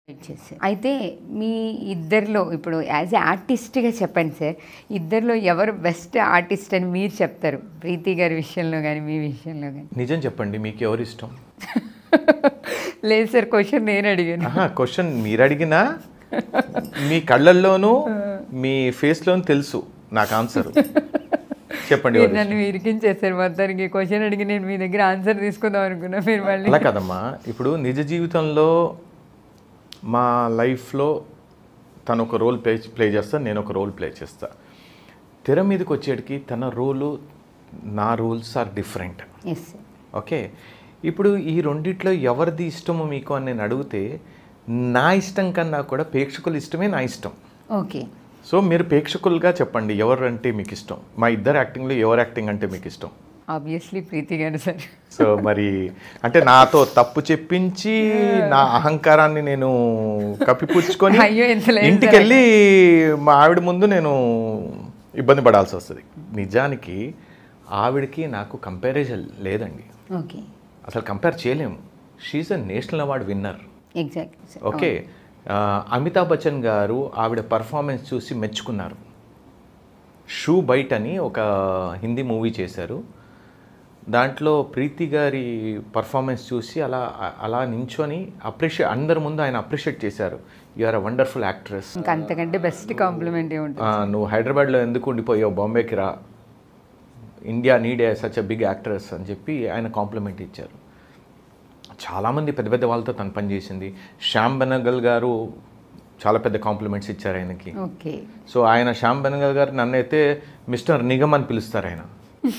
చేశారు అయితే మీ ఇద్దరిలో ఇప్పుడు యాజ్ ఏ ఆర్టిస్ట్గా చెప్పండి సార్ ఇద్దరిలో ఎవరు బెస్ట్ ఆర్టిస్ట్ అని మీరు చెప్తారు ప్రీతి గారి విషయంలో కానీ మీ విషయంలో కానీ నిజం చెప్పండి మీకు ఎవరు ఇష్టం లేదు సార్ క్వశ్చన్ నేను అడిగాను క్వశ్చన్ మీరు అడిగినా మీ కళ్ళల్లోనూ మీ ఫేస్లోనూ తెలుసు నాకు ఆన్సర్ చెప్పండి మీరు ఎవరు నన్ను ఇరికించేశారు మొత్తానికి క్వశ్చన్ అడిగి నేను మీ దగ్గర ఆన్సర్ తీసుకుందాం అనుకున్నా మీరు మళ్ళీ అలా కదమ్మా ఇప్పుడు నిజ జీవితంలో మా లైఫ్లో తను ఒక రోల్ ప్లే ప్లే చేస్తా నేను ఒక రోల్ ప్లే చేస్తా తెర మీదకి వచ్చేటికి తన రోలు నా rules are different yes sir okay ఇప్పుడు ఈ రెండిట్లో ఎవరిది ఇష్టమో మీకు అని నేను అడిగితే నా ఇష్టం కన్నా కూడా ప్రేక్షకుల ఇష్టమే నా ఇష్టం ఓకే సో మీరు ప్రేక్షకులుగా చెప్పండి ఎవరు అంటే మీకు ఇష్టం మా ఇద్దరు యాక్టింగ్లో ఎవరు యాక్టింగ్ అంటే మీకు ఇష్టం ఆబ్వియస్లీ ప్రీతి గారు సార్ సో మరి అంటే నాతో తప్పు చెప్పించి నా అహంకారాన్ని నేను కప్పిపుచ్చుకొని అయ్యో, ఎంత లేదు ఇంటికి వెళ్ళి మా ఆవిడ ముందు నేను ఇబ్బంది పడాల్సి వస్తుంది నిజానికి ఆవిడకి నాకు కంపారిజన్ లేదండి ఓకే అసలు కంపేర్ చేయలేము షీఈ్ a national award winner exactly sir okay ఆ, అమితాబ్ బచ్చన్ గారు ఆవిడ పర్ఫార్మెన్స్ చూసి మెచ్చుకున్నారు షూ బైట్ అని ఒక హిందీ మూవీ చేశారు దాంట్లో ప్రీతి గారి పర్ఫార్మెన్స్ చూసి అలా అలా నించొని అప్రిషియేట్ అందరి ముందు ఆయన అప్రిషియేట్ చేశారు you are a wonderful actress ఇంకా అంతకంటే బెస్ట్ కాంప్లిమెంట్ ఏముంటుంది నువ్వు హైదరాబాద్లో ఎందుకు ఉండిపోయావు బాంబేకి రా India need a such a big actress అని చెప్పి ఆయన కాంప్లిమెంట్ ఇచ్చారు చాలామంది పెద్ద పెద్ద వాళ్ళతో తను పనిచేసింది శ్యామ్ బెనగల్ గారు చాలా పెద్ద కాంప్లిమెంట్స్ ఇచ్చారు ఆయనకి ఓకే సో ఆయన శ్యామ్ బెనగల్ గారు నన్నైతే మిస్టర్ నిగమ్ అని పిలుస్తారు ఆయన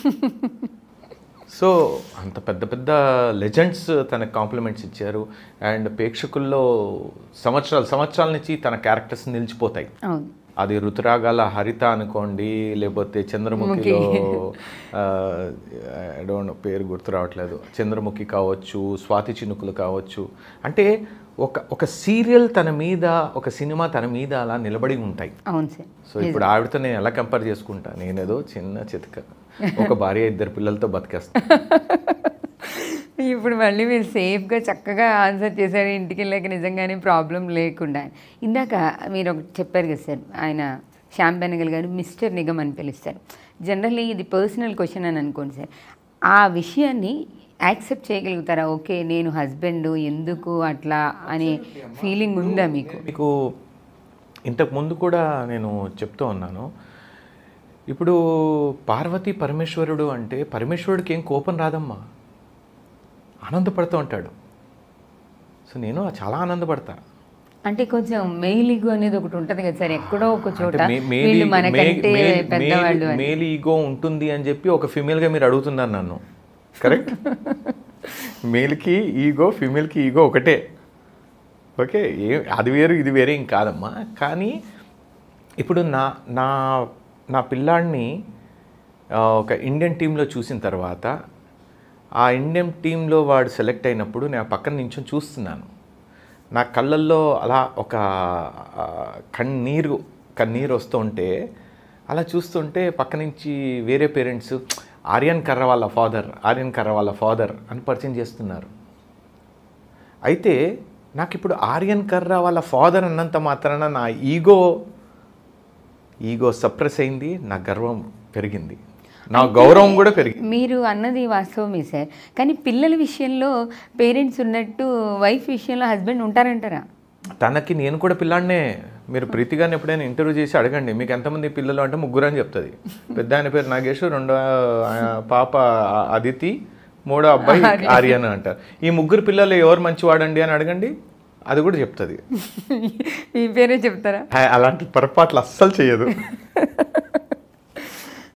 సో అంత పెద్ద పెద్ద లెజెండ్స్ తనకు కాంప్లిమెంట్స్ ఇచ్చారు అండ్ ప్రేక్షకుల్లో సంవత్సరాలు సంవత్సరాల నుంచి తన క్యారెక్టర్స్ నిలిచిపోతాయి అవును అది ఋతురాగాల హరిత అనుకోండి లేకపోతే చంద్రముఖిలో డోంట్ పేరు గుర్తు రావట్లేదు చంద్రముఖి కావచ్చు స్వాతి చినుకులు కావచ్చు అంటే ఒక ఒక సీరియల్ తన మీద ఒక సినిమా తన మీద అలా నిలబడి ఉంటాయి అవును సార్ సో ఇప్పుడు ఆవిడతో నేను ఎలా కంపేర్ చేసుకుంటా నేనేదో చిన్న చితక ఒక భార్య ఇద్దరు పిల్లలతో బతికేస్తా ఇప్పుడు మళ్ళీ మీరు సేఫ్గా చక్కగా ఆన్సర్ చేశారు ఇంటికి వెళ్ళాక నిజంగానే ప్రాబ్లం లేకుండా ఇందాక మీరు ఒకటి చెప్పారు కదా సార్ ఆయన శ్యామ్ బెనగల్ గారు మిస్టర్ నిగమ్ అని పిలుస్తారు జనరల్లీ ఇది పర్సనల్ క్వశ్చన్ అని అనుకోండి సార్ ఆ విషయాన్ని యాక్సెప్ట్ చేయగలుగుతారా ఓకే నేను హస్బెండ్ ఎందుకు అట్లా అనే ఫీలింగ్ ఉందా మీకు మీకు ఇంతకు ముందు కూడా నేను చెప్తూ ఉన్నాను ఇప్పుడు పార్వతి పరమేశ్వరుడు అంటే పరమేశ్వరుడికి ఏం కోపం రాదమ్మా ఆనందపడుతూ ఉంటాడు సో నేను చాలా ఆనందపడతా అంటే కొంచెం మెయిలిగు అనేది ఒకటి ఉంటుంది కదా సార్ ఎక్కడో ఒక చోట అంటే మే- మేల్ వీళ్ళు ఈ- మనకంటే మే- మేల్- పెద్దవాళ్ళు అని మేల్ ఈగో ఉంటుంది అని చెప్పి ఒక ఫిమేల్గా మీరు అడుగుతున్నారు నన్ను కరెక్ట్ మేల్కి ఈగో ఫిమేల్కి ఈగో ఒకటే ఓకే ఏ అది వేరు ఇది వేరే ఏం కాదమ్మా కానీ ఇప్పుడు నా నా నా పిల్లాడిని ఆ, ఒక ఇండియన్ టీంలో చూసిన తర్వాత ఆ ఇండియన్ టీంలో వాడు సెలెక్ట్ అయినప్పుడు నేను పక్కన నించొని చూస్తున్నాను నా కళ్ళల్లో అలా ఒక ఆ, కన్నీరు కన్నీరు వస్తూ ఉంటే అలా చూస్తుంటే పక్క నుంచి వేరే పేరెంట్స్ ఆర్యన్ కర్ర వాళ్ళ ఫాదర్ ఆర్యన్ కర్ర వాళ్ళ ఫాదర్ అని పరిచయం చేస్తున్నారు అయితే నాకు ఇప్పుడు ఆర్యన్ కర్ర వాళ్ళ ఫాదర్ అన్నంత మాత్రాన నా ఈగో ఈగో సప్రెస్ అయింది నా గర్వం పెరిగింది నా గౌరవం కూడా పెరిగింది మీరు అన్నది వాస్తవమే సార్ కానీ పిల్లల విషయంలో పేరెంట్స్ ఉన్నట్టు వైఫ్ విషయంలో హస్బెండ్ ఉంటారంటారా తనకి నేను కూడా పిల్లాడినే మీరు ప్రీతిగాని ఎప్పుడైనా ఇంటర్వ్యూ చేసి అడగండి మీకు ఎంతమంది పిల్లలు అంటే ముగ్గురు అని చెప్తుంది పెద్ద ఆయన పేరు నాగేష్ రెండో ఆ, పాప అదితి మూడో అబ్బాయి ఆర్యన్ అంటారు ఈ ముగ్గురు పిల్లలు ఎవరు మంచివాడండి అని అడగండి అది కూడా చెప్తుంది మీ పేరే చెప్తారా అలాంటి పొరపాట్లు అస్సలు చేయదు